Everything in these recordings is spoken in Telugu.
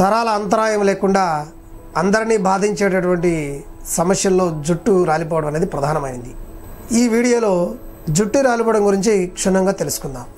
నరాల అంతరాయం లేకుండా అందరినీ బాధించేటటువంటి సమస్యల్లో జుట్టు రాలిపోవడం అనేది ప్రధానమైనది ఈ వీడియోలో జుట్టు రాలిపోవడం గురించి క్షుణ్ణంగా తెలుసుకుందాం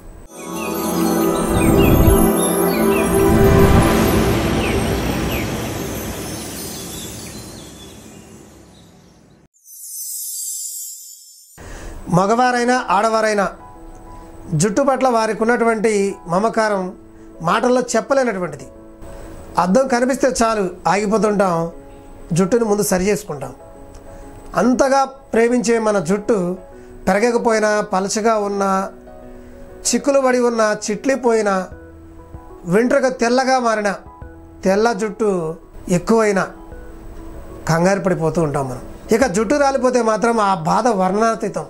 మగవారైనా ఆడవారైనా జుట్టు పట్ల వారికి ఉన్నటువంటి మమకారం మాటల్లో చెప్పలేనటువంటిది అద్దం కనిపిస్తే చాలు ఆగిపోతుంటాం జుట్టుని ముందు సరి చేసుకుంటాం అంతగా ప్రేమించే మన జుట్టు పెరగకపోయినా పలచగా ఉన్నా చిక్కులు పడి ఉన్న చిట్లిపోయిన వెంట్రుక తెల్లగా మారిన తెల్ల జుట్టు ఎక్కువైనా కంగారు పడిపోతూ ఉంటాం మనం ఇక జుట్టు రాలిపోతే మాత్రం ఆ బాధ వర్ణాతీతం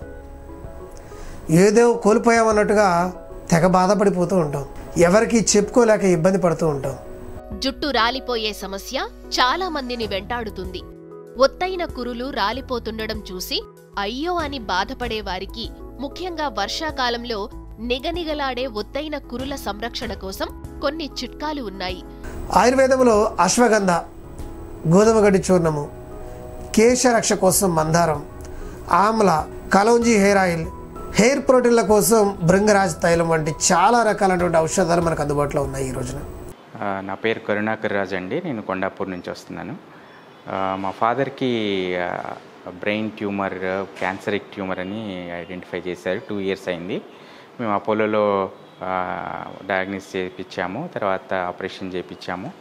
ఏదో కోల్పోయామన్నట్టుగా తెగ బాధపడిపోతూ ఉంటాం ఎవరికి చెప్పుకోలేక ఇబ్బంది పడుతూ ఉంటాం జుట్టు రాలిపోయే సమస్య చాలా మందిని వెంటాడుతుంది ఒత్తైన కురులు రాలిపోతుండడం చూసి అయ్యో అని బాధపడే వారికి ముఖ్యంగా వర్షాకాలంలో నిగనిగలాడే ఒత్తైన కురుల సంరక్షణ కోసం కొన్ని చిట్కాలు ఉన్నాయి ఆయుర్వేదంలో అశ్వగంధ గోధుమ గడ్డి చూర్ణము కేశరక్ష కోసం మందారం ఆమ్ల కలౌంజీ హెయిర్ ఆయిల్ హెయిర్ ప్రోటీన్ల కోసం భృంగరాజ్ తైలం వంటి చాలా రకాలైనటువంటి ఔషధాలు మనకు అందుబాటులో ఉన్నాయి ఈ రోజున ఆ, నా పేరు కరుణాకర్ రాజ్ అండి నేను కొండాపూర్ నుంచి వస్తున్నాను ఆ, మా ఫాదర్కి బ్రెయిన్ ట్యూమర్ క్యాన్సరిక్ ట్యూమర్ అని ఐడెంటిఫై చేశారు టూ ఇయర్స్ అయింది మేము అపోలోలో డయాగ్నోస్ చేయించాము తర్వాత ఆపరేషన్ చేయించాము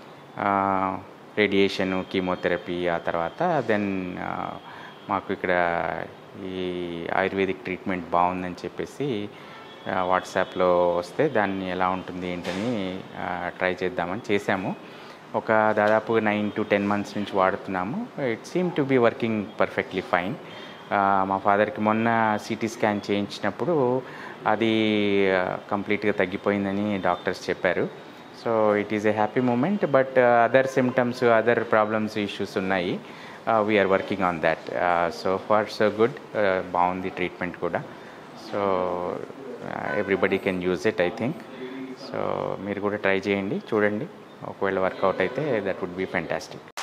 రేడియేషన్ కీమోథెరపీ ఆ తర్వాత దెన్ మాకు ఇక్కడ ఈ ఆయుర్వేదిక్ ట్రీట్మెంట్ బాగుందని చెప్పేసి ఆ, వాట్సాప్లో వస్తే దాన్ని ఎలా ఉంటుంది ఏంటని ఆ, ట్రై చేద్దామని చేశాము ఒక దాదాపు నైన్ టు టెన్ మంత్స్ నుంచి వాడుతున్నాము it seem to be working perfectly fine మా ఫాదర్కి మొన్న సిటీ స్కాన్ చేయించినప్పుడు అది కంప్లీట్గా తగ్గిపోయిందని డాక్టర్స్ చెప్పారు so it is a happy moment but other symptoms other problems issues ఉన్నాయి we're working on that so far so good బాగుంది ట్రీట్మెంట్ కూడా so everybody can use it I think so మీరు కూడా ట్రై చేయండి చూడండి ఒకవేళ వర్కౌట్ అయితే దట్ వుడ్ బి ఫెంటాస్టిక్